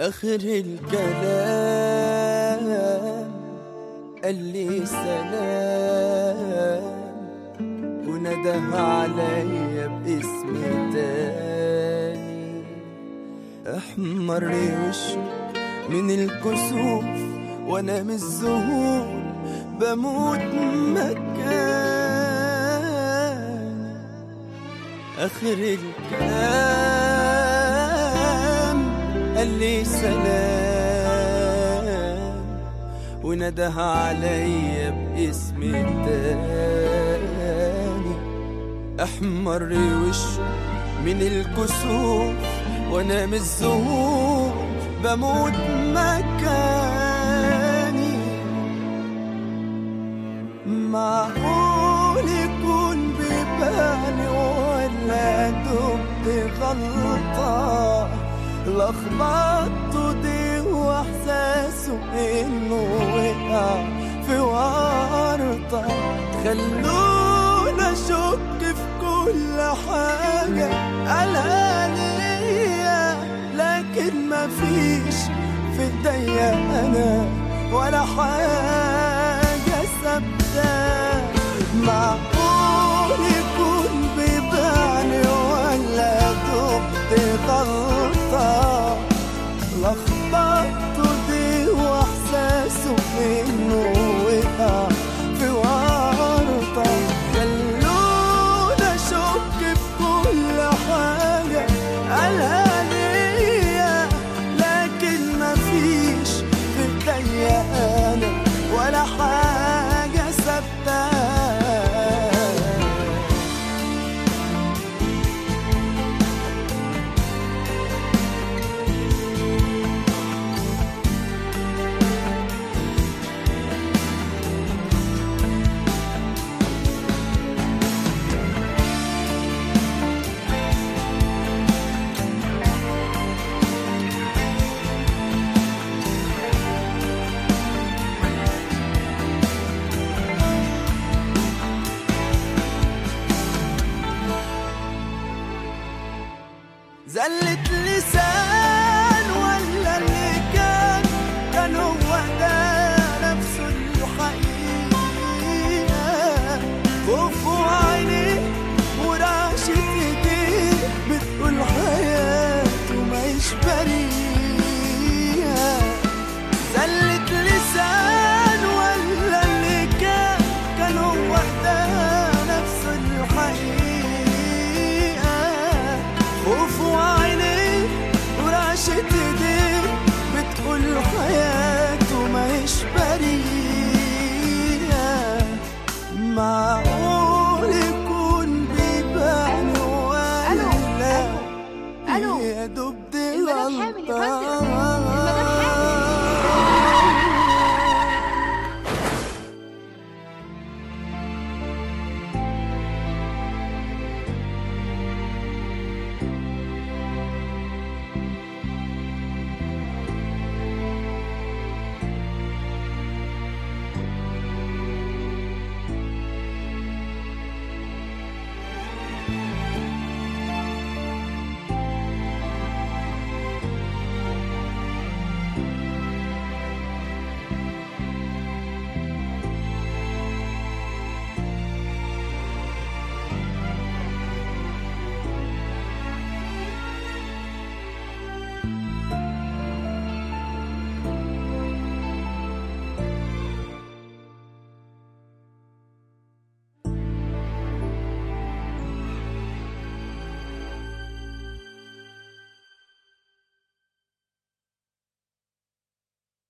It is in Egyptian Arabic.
آخر الكلام قال لي سلام ونده عليا باسم تاني احمر وشه من الكسوف وانا من الذهول بموت مكان اخر الكلام قال لي سلام ونده عليا باسم تاني احمر وشه من الكسوف وانا من الذهول بموت مكاني معقول يكون ببالي ولا دمت غلطة لخبطته دي واحساسه انه وقع في ورطة خلونا اشك في كل حاجة قالها ليا لكن مفيش في ايديا انا ولا حاجة